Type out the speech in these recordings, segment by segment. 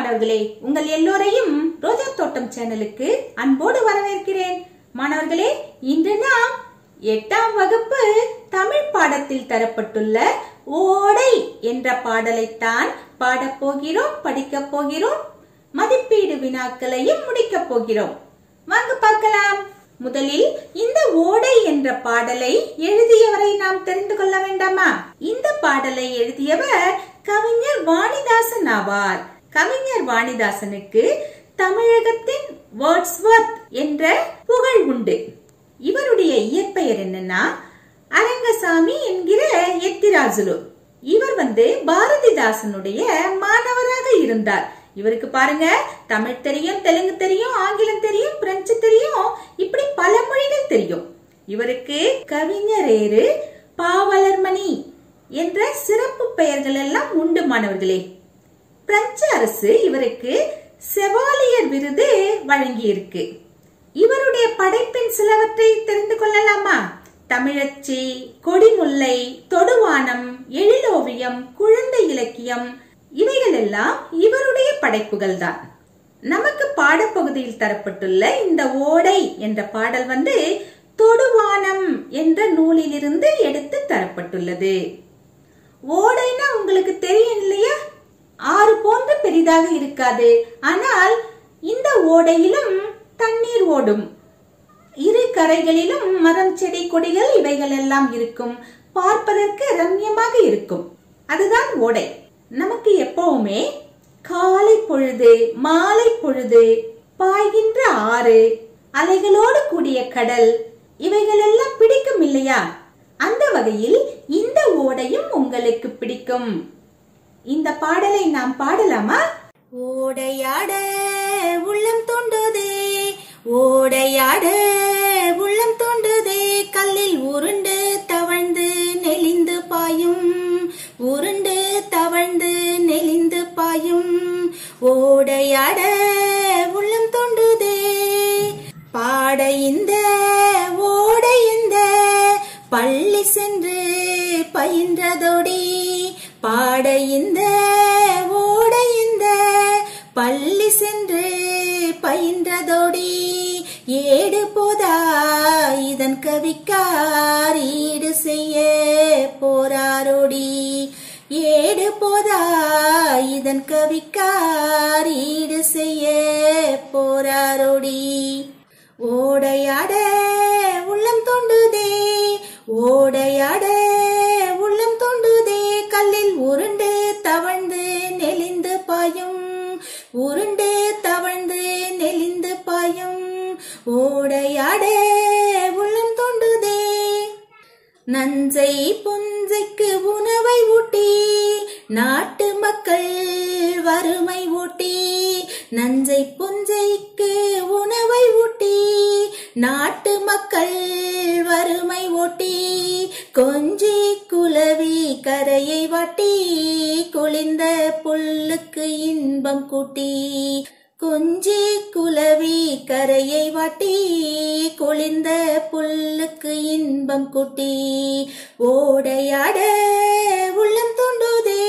மாணவர்களே உங்கள் எல்லோரையும் ரோஜா தோட்டம் சேனலுக்கு அன்போடு வரவேற்கிறேன் மாணவர்களே இன்று நாம் எட்டாம் வகுப்பு தமிழ் பாடத்தில் தரப்பட்டுள்ள ஓடை என்ற பாடலைத்தான் பாடப் போகிறோம் படிக்கப் போகிறோம் மதிப்பீடு வினாக்களையும் முடிக்கப் போகிறோம் வாங்க பார்க்கலாம் முதலில் இந்த ஓடை என்ற பாடலை எழுதியவரை நாம் தெரிந்து கொள்ள வேண்டாமா இந்த பாடலை எழுதியவர் கவிஞர் வாணிதாசன் ஆவார் கவிஞர் வாணிதாசனுக்கு தமிழகத்தின் வேர்ட்ஸ்வர்த் என்ற புகழ் உண்டு இவருடைய இயற்பெயர் என்னன்னா அரங்கசாமி என்கிற எத்திராஜுலு இவர் வந்து பாரதிதாசனுடைய மாணவராக இருந்தார் இவருக்கு பாருங்க தமிழ் தெரியும் தெலுங்கு தெரியும் ஆங்கிலம் தெரியும் பிரெஞ்சு தெரியும் இப்படி பல மொழிகள் தெரியும் இவருக்கு கவிஞரேறு பாவலர்மணி என்ற சிறப்பு பெயர்கள் எல்லாம் உண்டு மாணவர்களே பிரெஞ்சு அரசு இவருக்கு செவாலியர் விருது வழங்கியிருக்கு இவருடைய படைப்பின் சிலவற்றை தெரிந்து கொள்ளலாமா தமிழச்சி கொடிமுல்லை தொடுவானம் எழிலோவியம் குழந்தை இலக்கியம் இவைகள் எல்லாம் இவருடைய படைப்புகள் தான் நமக்கு பாடப்பகுதியில் தரப்பட்டுள்ள இந்த ஓடை என்ற பாடல் வந்து தொடுவானம் என்ற நூலிலிருந்து எடுத்து தரப்பட்டுள்ளது ஓடைனா உங்களுக்கு தெரியும் இல்லையா ஆறு போன்று பெரிதாக இருக்காது ஆனால் இந்த ஓடையிலும் தண்ணீர் ஓடும் இரு கரைகளிலும் மரம் செடி கொடிகள் இவைகள் எல்லாம் இருக்கும் பார்ப்பதற்கு ரம்யமாக இருக்கும் அதுதான் ஓடை நமக்கு எப்பவுமே காலை பொழுது மாலை பொழுது பாய்கின்ற ஆறு அலைகளோடு கூடிய கடல் இவைகள் எல்லாம் பிடிக்கும் இல்லையா அந்த வகையில் இந்த ஓடையும் உங்களுக்கு பிடிக்கும் இந்த பாடலை நாம் பாடலாமா ஓடையாட உள்ளம் தோண்டுதே ஓடையாட உள்ளம் தோண்டுதே கல்லில் உருண்டு தவழ்ந்து நெளிந்து பாயும் உருண்டு தவழ்ந்து நெளிந்து பாயும் ஓடையாட உள்ளம் தோண்டுதே பாட இந்த ஓடை இந்த பள்ளி சென்று பயின்றதோடி பாட இந்த ஓடை இந்த பள்ளி சென்று பயின்றதோடி ஏடு போதா இதன் கவிக்கார் ஈடு செய்ய போராரோடி ஏடு போதா இதன் கவிக்கார் ஈடு செய்ய போராரோடி ஓடையாட உள்ளம் தோண்டுதே ஓடையாட உள்ளம் தோண்டுதே கல்லில் உருண்டு தவழ்ந்து நெளிந்து பாயும் உருண்டு தவழ்ந்து நெளிந்து பாயும் ஓடையாட உள்ளம் தோண்டுதே நஞ்சை புஞ்சைக்கு உணவை ஊட்டி நாட்டு மக்கள் வறுமை ஊட்டி நஞ்சை புஞ்சைக்கு உணவை ஊட்டி நாட்டு மக்கள் வறுமை ஓட்டி கொஞ்சி குலவி கரையை வாட்டி குளிர்ந்த புல்லுக்கு இன்பம் கூட்டி கொஞ்சி குலவி கரையை வாட்டி குளிர்ந்த புல்லுக்கு இன்பம் கூட்டி ஓடையாட உள்ளம் தோண்டுதே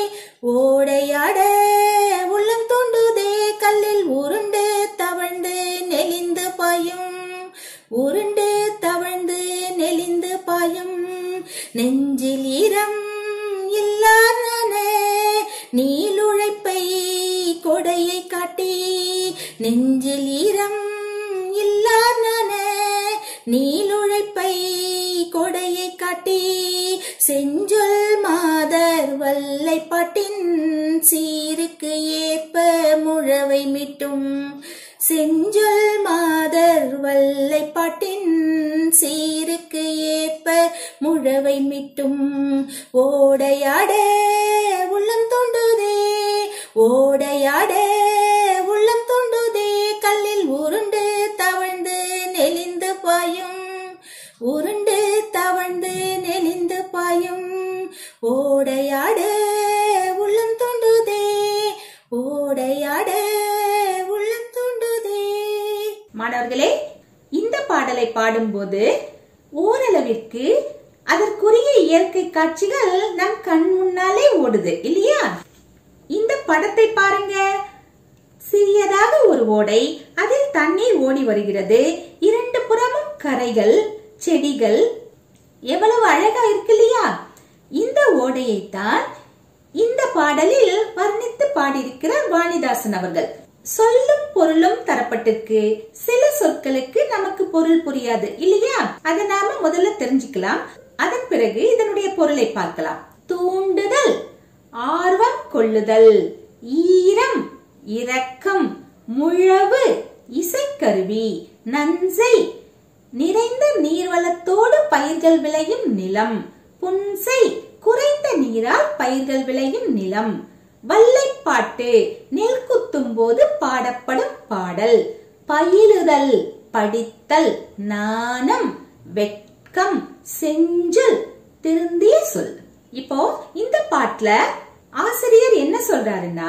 ஓடையாட உள்ளம் தோண்டுதே கல்லில் உருண்டு தவழ்ந்து நெளிந்து பாயும் உருண்டு தவழ்ந்து நெளிந்து பாயும் நெஞ்சில் ஈரம் இல்லாத நீலுழைப்பை கொடையை காட்டி நெஞ்சில் ஈரம் இல்லாத நீலுழைப்பை கொடையை காட்டி செஞ்சொல் மாதர் வல்லை பாட்டின் சீருக்கு ஏற்ப முழவை மிட்டும் செஞ்சொல் மாதர் வல்லை பாட்டின் சீருக்கு ஏற்ப முழவை மிட்டும் ஓடையாட உள்ளம் தோண்டுதே ஓடையாட உள்ளம் தோண்டுதே கல்லில் உருண்டு தவழ்ந்து நெளிந்து பாயும் உருண்டு தவழ்ந்து நெளிந்து பாயும் ஓடையாட உள்ளம் தோண்டுதே ஓடையாட உள்ளம் தோண்டுதே மாணவர்களே இந்த பாடலை பாடும்போது ஓரளவிற்கு அதற்குரிய இயற்கை காட்சிகள் நம் கண் முன்னாலே ஓடுது இல்லையா இந்த படத்தை பாருங்க சிறியதாக ஒரு ஓடை அதில் தண்ணீர் ஓடி வருகிறது இரண்டு புறமும் கரைகள் செடிகள் எவ்வளவு அழகா இருக்கு இல்லையா இந்த ஓடையைத்தான் இந்த பாடலில் வர்ணித்து பாடியிருக்கிறார் வாணிதாசன் அவர்கள் சொல்லும் பொருளும் தரப்பட்டிருக்கு சில சொற்களுக்கு நமக்கு பொருள் புரியாது இல்லையா அதை நாம முதல்ல தெரிஞ்சுக்கலாம் அதன் பிறகு இதனுடைய பொருளை பார்க்கலாம் தூண்டுதல் ஆர்வம் கொள்ளுதல் ஈரம் இரக்கம் முழவு இசைக்கருவி நன்சை நிறைந்த நீர்வளத்தோடு பயிர்கள் விளையும் நிலம் புன்சை குறைந்த நீரால் பயிர்கள் விளையும் நிலம் வல்லைப்பாட்டு நெல் குத்தும் போது பாடப்படும் பாடல் பயிலுதல் படித்தல் நாணம் வெட்கம் செஞ்சொல் திருந்திய சொல் இப்போ இந்த பாட்டுல ஆசிரியர் என்ன சொல்றாருன்னா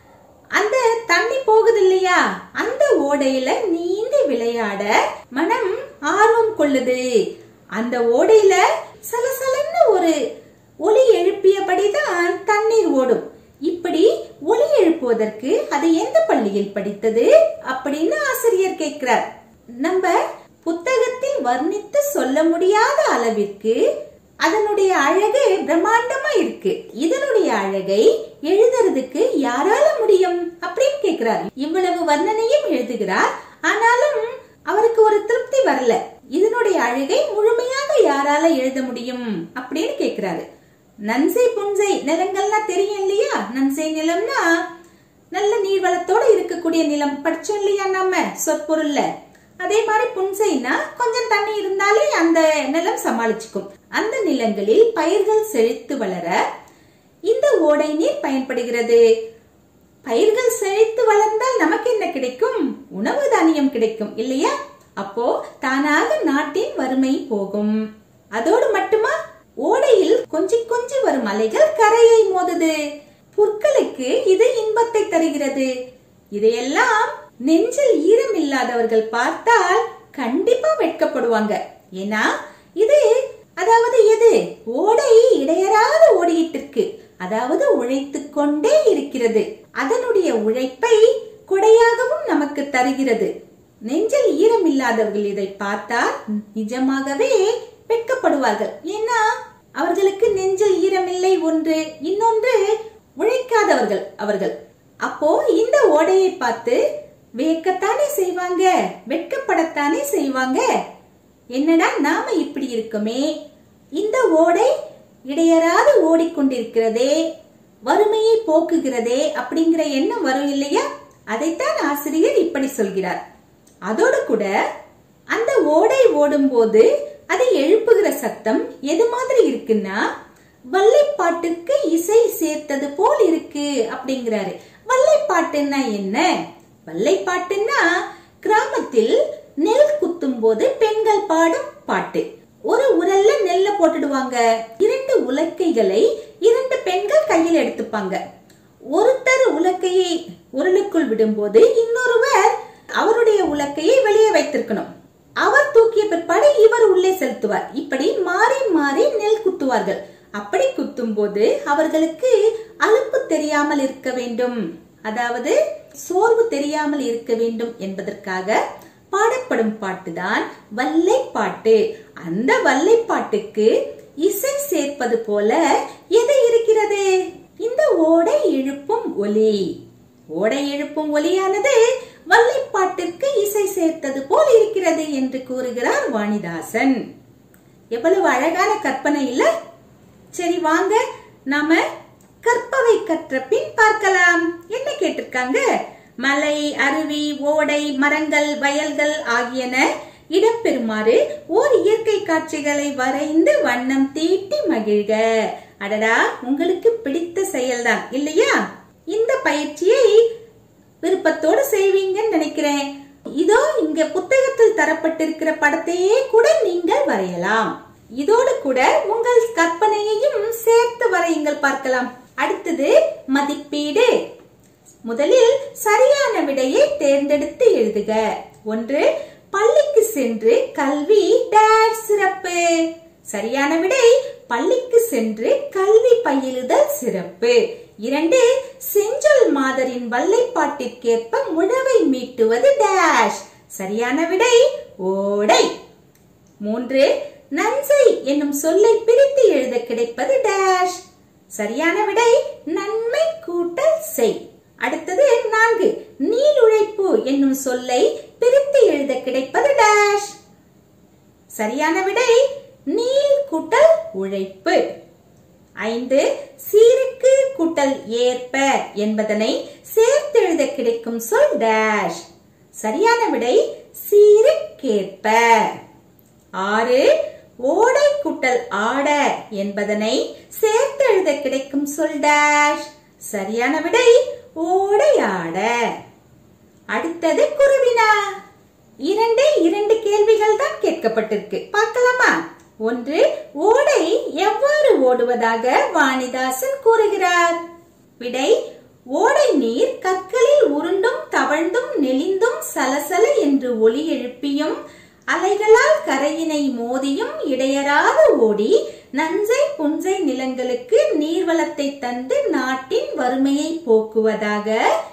அந்த தண்ணி போகுது இல்லையா அந்த ஓடையில நீந்தி விளையாட மனம் ஆர்வம் கொள்ளுது அந்த ஓடையில சலசலன்னு ஒரு ஒலி எழுப்பியபடிதான் தண்ணீர் ஓடும் இப்படி ஒலி எழுப்புவதற்கு அது எந்த பள்ளியில் படித்தது அப்படின்னு ஆசிரியர் கேட்கிறார் நம்ம புத்தகத்தில் வர்ணித்து சொல்ல முடியாத அளவிற்கு அதனுடைய அழகு பிரம்மாண்டமா இருக்கு இதனுடைய அழகை எழுதுறதுக்கு யாரால முடியும் அப்படின்னு கேக்குறார் இவ்வளவு வர்ணனையும் எழுதுகிறார் ஆனாலும் அவருக்கு ஒரு திருப்தி வரல இதனுடைய அழகை முழுமையாக யாரால எழுத முடியும் அப்படின்னு கேக்குறாரு நன்சை புன்சை நிலங்கள்லாம் தெரியும் இல்லையா நன்சை நிலம்னா நல்ல நீர்வளத்தோட இருக்கக்கூடிய நிலம் படிச்சோம் இல்லையா நம்ம சொற்பொருள்ல அதே மாதிரி புன்சைனா கொஞ்சம் தண்ணி இருந்தாலே அந்த நிலம் சமாளிச்சுக்கும் அந்த நிலங்களில் பயிர்கள் செழித்து வளர இந்த ஓடை நீர் பயன்படுகிறது பயிர்கள் செழித்து வளர்ந்தால் நமக்கு என்ன கிடைக்கும் உணவு தானியம் கிடைக்கும் இல்லையா அப்போ தானாக நாட்டின் வறுமை போகும் அதோடு மட்டுமா ஓடையில் கொஞ்சி கொஞ்சி வரும் அலைகள் கரையை மோதுது புற்களுக்கு இது இன்பத்தை தருகிறது இதையெல்லாம் நெஞ்சில் ஈரம் இல்லாதவர்கள் பார்த்தால் கண்டிப்பா வெட்கப்படுவாங்க ஏன்னா இது அதாவது எது ஓடை இடையறாது ஓடிட்டு இருக்கு அதாவது உழைத்து கொண்டே இருக்கிறது அதனுடைய உழைப்பை கொடையாகவும் நமக்கு தருகிறது நெஞ்சில் ஈரம் இல்லாதவர்கள் இதை பார்த்தால் நிஜமாகவே வெட்கப்படுவார்கள் ஏன்னா அவர்களுக்கு நெஞ்சில் ஈரமில்லை ஒன்று இன்னொன்று உழைக்காதவர்கள் அவர்கள் அப்போ இந்த ஓடையை பார்த்து வேக்கத்தானே செய்வாங்க வெட்கப்படத்தானே செய்வாங்க என்னடா நாம இப்படி இருக்குமே இந்த ஓடை இடையறாது ஓடிக்கொண்டிருக்கிறதே வறுமையை போக்குகிறதே அப்படிங்கிற எண்ணம் வரும் இல்லையா அதைத்தான் ஆசிரியர் இப்படி சொல்கிறார் அதோடு கூட அந்த ஓடை ஓடும்போது அதை எழுப்புகிற சத்தம் எது மாதிரி இருக்குன்னா வல்லைப்பாட்டுக்கு இசை சேர்த்தது போல் இருக்கு அப்படிங்கிறாரு வல்லைப்பாட்டுன்னா என்ன வல்லைப்பாட்டுன்னா கிராமத்தில் நெல் குத்தும் போது பெண்கள் பாடும் பாட்டு ஒரு உரல்ல நெல்ல போட்டுடுவாங்க இரண்டு உலக்கைகளை இரண்டு பெண்கள் கையில் எடுத்துப்பாங்க ஒருத்தர் உலக்கையை உரலுக்குள் விடும்போது இன்னொருவர் அவருடைய உலக்கையை வெளியே வைத்திருக்கணும் அவர் தூக்கிய பிற்பாடு இவர் உள்ளே செலுத்துவார் இப்படி மாறி மாறி நெல் குத்துவார்கள் அப்படி குத்தும் போது அவர்களுக்கு அலுப்பு தெரியாமல் இருக்க வேண்டும் அதாவது சோர்வு தெரியாமல் இருக்க வேண்டும் என்பதற்காக பாடப்படும் பாட்டுதான் வல்லை பாட்டு அந்த வல்லை பாட்டுக்கு இசை சேர்ப்பது போல எது இருக்கிறது இந்த ஓடை எழுப்பும் ஒலி ஓடை எழுப்பும் ஒலியானது வல்லைப்பாட்டிற்கு இசை சேர்த்தது போல் இருக்கிறது என்று கூறுகிறார் வாணிதாசன் எவ்வளவு அழகான கற்பனை இல்ல சரி வாங்க நாம கற்பவை கற்ற பின் பார்க்கலாம் என்ன கேட்டிருக்காங்க மலை அருவி ஓடை மரங்கள் வயல்கள் ஆகியன இடம்பெறுமாறு ஓர் இயற்கை காட்சிகளை வரைந்து வண்ணம் தீட்டி மகிழ்க அடடா உங்களுக்கு பிடித்த செயல்தான் இல்லையா இந்த பயிற்சியை விருப்பத்தோடு செய்வீங்கன்னு நினைக்கிறேன் இதோ இங்க புத்தகத்தில் தரப்பட்டிருக்கிற படத்தையே கூட நீங்கள் வரையலாம் இதோடு கூட உங்கள் கற்பனையையும் சேர்த்து வரையுங்கள் பார்க்கலாம் அடுத்தது மதிப்பீடு முதலில் சரியான விடையை தேர்ந்தெடுத்து எழுதுக ஒன்று பள்ளிக்கு சென்று கல்வி டேட் சிறப்பு சரியான விடை பள்ளிக்கு சென்று கல்வி பயிலுதல் சிறப்பு இரண்டு செஞ்சொல் மாலை மாதரின் வல்லைப்பாட்டிற்கேற்ப முழவை மீட்டுவது டேஷ் சரியான விடை ஓடை மூன்று நன்சை என்னும் சொல்லை பிரித்து எழுத கிடைப்பது டேஷ் சரியான விடை நன்மை கூட்டல் செய் அடுத்தது நான்கு நீளுழைப்பு என்னும் சொல்லை பிரித்து எழுத கிடைப்பது டேஷ் சரியான விடை நீள் கூட்டல் உழைப்பு ஐந்து சீருக்கு கூட்டல் ஏற்ப என்பதனை சேர்த்து எழுத கிடைக்கும் சொல் டேஷ் சரியான விடை சீருக்கேற்ப ஆறு ஓடை கூட்டல் ஆட என்பதனை சேர்த்து எழுத கிடைக்கும் சொல் டேஷ் சரியான விடை ஓடையாட அடுத்தது குருவினா இரண்டே இரண்டு கேள்விகள் தான் கேட்கப்பட்டிருக்கு பார்க்கலாமா ஒன்று ஓடை எவ்வாறு ஓடுவதாக வாணிதாசன் கூறுகிறார் விடை ஓடை நீர் கற்களில் உருண்டும் தவழ்ந்தும் நெளிந்தும் சலசல என்று ஒலி எழுப்பியும் அலைகளால் கரையினை மோதியும் இடையறாது ஓடி நஞ்சை புஞ்சை நிலங்களுக்கு நீர்வளத்தை தந்து நாட்டின் வறுமையை போக்குவதாக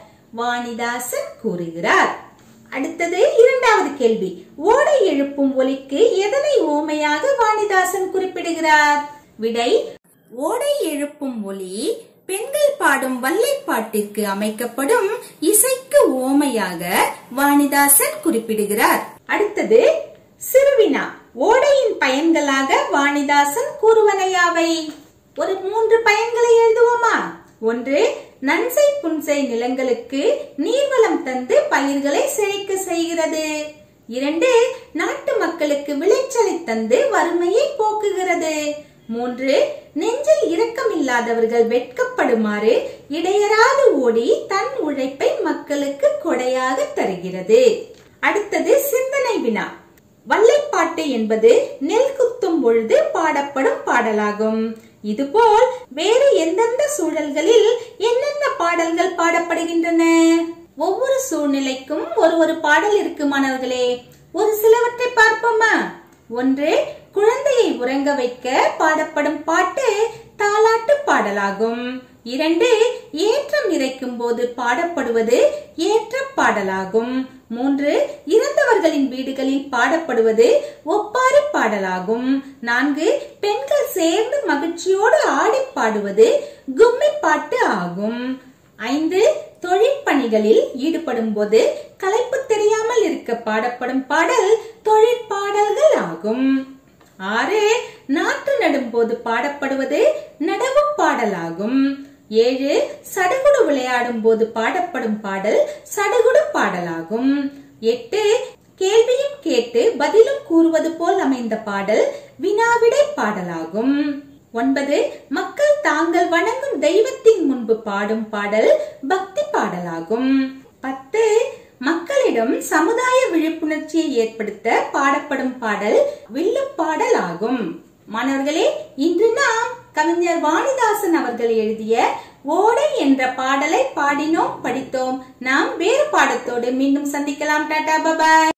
வாணிதாசன் கூறுகிறார் அடுத்தது இரண்டாவது கேள்வி ஓடை எழுப்பும் ஒலிக்கு எதனை ஓமையாக வாணிதாசன் குறிப்பிடுகிறார் விடை ஓடை எழுப்பும் ஒலி பெண்கள் பாடும் வல்லைப்பாட்டிற்கு அமைக்கப்படும் இசைக்கு ஓமையாக வாணிதாசன் குறிப்பிடுகிறார் அடுத்தது சிறுவினா ஓடையின் பயன்களாக வாணிதாசன் கூறுவனையாவை ஒரு மூன்று பயன்களை எழுதுவோமா ஒன்று நன்சை புன்சை நிலங்களுக்கு நீர்வளம் தந்து பயிர்களை செழிக்க செய்கிறது இரண்டு நாட்டு மக்களுக்கு விளைச்சலை தந்து வறுமையை போக்குகிறது மூன்று நெஞ்சில் இரக்கமில்லாதவர்கள் வெட்கப்படுமாறு இடையராது ஓடி தன் உழைப்பை மக்களுக்கு கொடையாக தருகிறது அடுத்தது சிந்தனை வினா வல்லைப்பாட்டு என்பது நெல் குத்தும் பொழுது பாடப்படும் பாடலாகும் இதுபோல் வேறு எந்தெந்த சூழல்களில் என்னென்ன பாடல்கள் பாடப்படுகின்றன ஒவ்வொரு சூழ்நிலைக்கும் ஒரு ஒரு பாடல் இருக்கு மாணவர்களே ஒரு சிலவற்றை பார்ப்போமா ஒன்று குழந்தையை உறங்க வைக்க பாடப்படும் பாட்டு தாலாட்டு பாடலாகும் இரண்டு ஏற்றம் இறைக்கும் போது பாடப்படுவது ஏற்ற பாடலாகும் மூன்று இறந்தவர்களின் வீடுகளில் பாடப்படுவது ஒப்பாரி பாடலாகும் நான்கு பெண்கள் சேர்ந்து மகிழ்ச்சியோடு ஆடி பாடுவது கும்மி பாட்டு ஆகும் ஐந்து தொழிற்பணிகளில் ஈடுபடும் போது களைப்பு தெரியாமல் இருக்க பாடப்படும் பாடல் தொழிற்பாடல்கள் ஆகும் ஆறு நாற்று நடும் போது பாடப்படுவது நடவு பாடலாகும் ஏழு சடுகுடு விளையாடும் போது பாடப்படும் பாடல் சடுகுடு பாடலாகும் எட்டு கேள்வியும் கேட்டு பதிலும் கூறுவது போல் அமைந்த பாடல் வினாவிடை பாடலாகும் ஒன்பது மக்கள் தாங்கள் வணங்கும் தெய்வத்தின் முன்பு பாடும் பாடல் பக்தி பாடலாகும் பத்து மக்களிடம் சமுதாய விழிப்புணர்ச்சியை ஏற்படுத்த பாடப்படும் பாடல் வில்லுப்பாடல் ஆகும் மாணவர்களே இன்று நாம் கவிஞர் வாணிதாசன் அவர்கள் எழுதிய ஓடை என்ற பாடலை பாடினோம் படித்தோம் நாம் வேறு பாடத்தோடு மீண்டும் சந்திக்கலாம் டாடா பபாய்